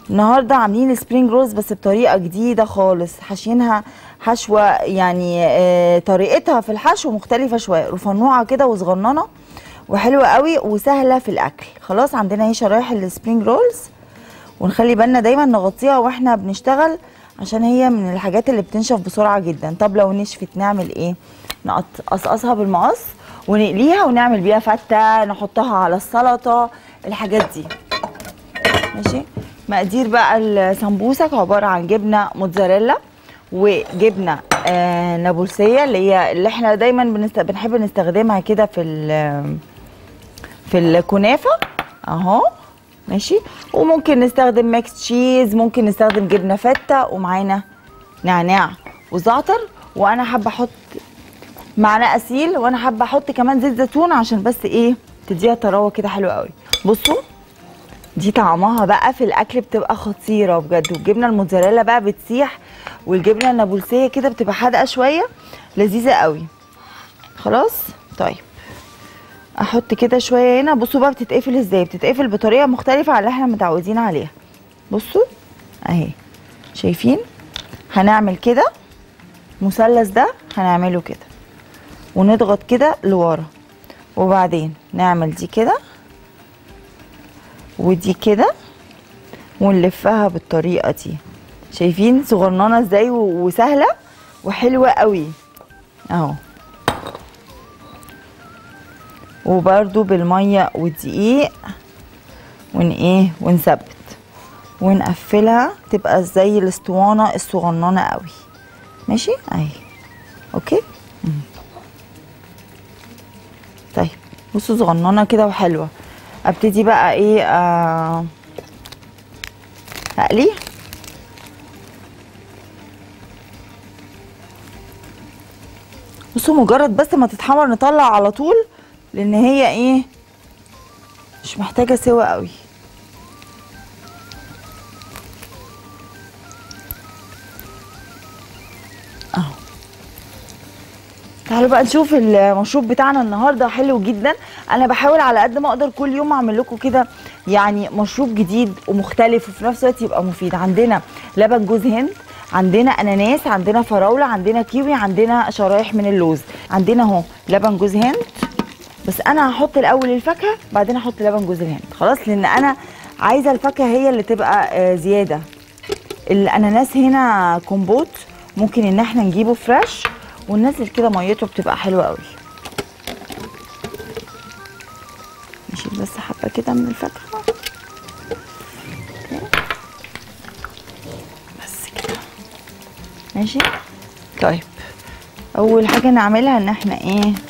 النهارده عاملين السبرينج رولز بس بطريقه جديده خالص حاشينها حشوه يعني آه، طريقتها في الحشو مختلفه شويه رفنوعه كده وصغننه وحلوه قوي وسهله في الاكل خلاص عندنا اهي شرايح السبرينج رولز ونخلي بالنا دايما نغطيها واحنا بنشتغل عشان هي من الحاجات اللي بتنشف بسرعه جدا طب لو نشفت نعمل ايه نقصقصها بالمقص ونقليها ونعمل بيها فته نحطها على السلطه الحاجات دي ماشي مقادير بقى السمبوسك عباره عن جبنه موتزاريلا وجبنه آه نابلسيه اللي هي اللي احنا دايما بنست... بنحب نستخدمها كده في ال... في الكنافه اهو ماشي وممكن نستخدم ميكس تشيز ممكن نستخدم جبنه فته ومعانا نعناع وزعتر وانا حابه احط معلقه سيل وانا حابه احط كمان زيت زيتون عشان بس ايه تديها طراوه كده حلوه قوي بصوا دي طعمها بقى في الاكل بتبقى خطيره بجد والجبنه الموتزاريلا بقى بتسيح والجبنه النابلسيه كده بتبقى حادقه شويه لذيذه قوي خلاص طيب احط كده شويه هنا بصوا بقى بتتقفل ازاي بتتقفل بطريقه مختلفه عن اللي احنا متعودين عليها بصوا اهي شايفين هنعمل كده مثلث ده هنعمله كده ونضغط كده لورا وبعدين نعمل دي كده ودي كده ونلفها بالطريقه دي شايفين صغننه ازاي و- وسهله وحلوه قوي اهو وبرده بالميه والدقيق ون ايه ونثبت ونقفلها تبقى زي الاسطوانه الصغننه قوي ماشي اهي اوكي مم. طيب بصوا صغننه كده وحلوه ابتدي بقى ايه آه اقلي بصوا مجرد بس ما تتحمر نطلع على طول لان هي ايه مش محتاجه سوا قوي اهو تعالوا بقى نشوف المشروب بتاعنا النهارده حلو جدا انا بحاول على قد ما اقدر كل يوم اعمل لكم كده يعني مشروب جديد ومختلف وفي نفس الوقت يبقى مفيد عندنا لبن جوز هند عندنا اناناس عندنا فراوله عندنا كيوي عندنا شرايح من اللوز عندنا اهو لبن جوز هند بس انا هحط الاول الفاكهه بعدين احط لبن جوز الهند خلاص لان انا عايزه الفاكهه هي اللي تبقى آه، زياده الاناناس هنا كومبوت ممكن ان احنا نجيبه فريش وننزل كده ميته بتبقى حلوه قوي نشيل بس حبه كده من الفاكهه أوكي. بس كده ماشي طيب اول حاجه نعملها ان احنا ايه